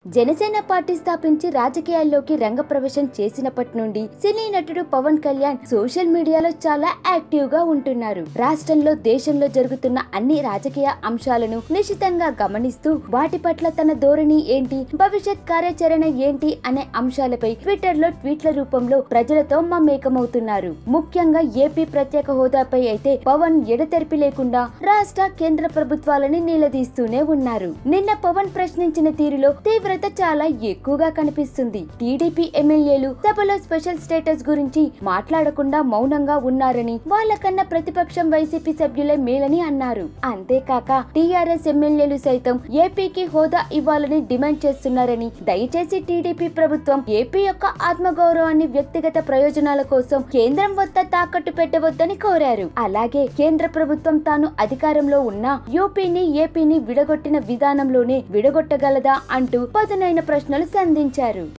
Janasena party స్థాపించి రాజకీయాల్లోకి రంగప్రవేశం చేసినప్పటి నుండి సినీ నటుడు పవన్ కళ్యాణ్ సోషల్ మీడియాలో చాలా యాక్టివ్ గా ఉంటున్నారు రాష్ట్రంలో దేశంలో జరుగుతున్న అన్ని రాజకీయ అంశాలను నిశితంగా గమనిస్తూ వాటి పట్ల తన ధోరణి ఏంటి భవిష్యత్ కార్యాచరణ ఏంటి అనే అంశాలపై ట్విట్టర్ లో ట్వీట్ల రూపంలో ప్రజలతో మమేకమవుతున్నారు ముఖ్యంగా ఏపీ ప్రత్యేక హోదాపై అయితే పవన్ ఎడతెరిపి లేకుండా రాష్ట్ర కేంద్ర ప్రభుత్వాలని నిలదీస్తూనే ఉన్నారు నిన్న పవన్ ప్రశ్నించిన తీరులో తీవ్రత చాలా ఎక్కువగా కనిపిస్తుంది టీడీపీ ఎమ్మెల్యేలు సభలో స్పెషల్ స్టేటస్ గురించి మాట్లాడకుండా మౌనంగా ఉన్నారని వాళ్ళకన్నా ప్రతిపక్షం వైసీపీ సభ్యులే మేలని అన్నారు అంతేకాక టీఆర్ఎస్ ఎమ్మెల్యేలు సైతం ఏపీకి హోదా ఇవ్వాలని డిమాండ్ చేస్తున్నారని దయచేసి టీడీపీ ప్రభుత్వం ఏపీ యొక్క ఆత్మగౌరవాన్ని వ్యక్తిగత ప్రయోజనాల కోసం కేంద్రం వద్ద తాకట్టు పెట్టవద్దని కోరారు అలాగే కేంద్ర ప్రభుత్వం తాను అధికారంలో ఉన్న యూపీని ఏపీని విడగొట్టిన విధానంలోనే విడగొట్టగలదా అంటూ పదునైన ప్రశ్నలు సంధించారు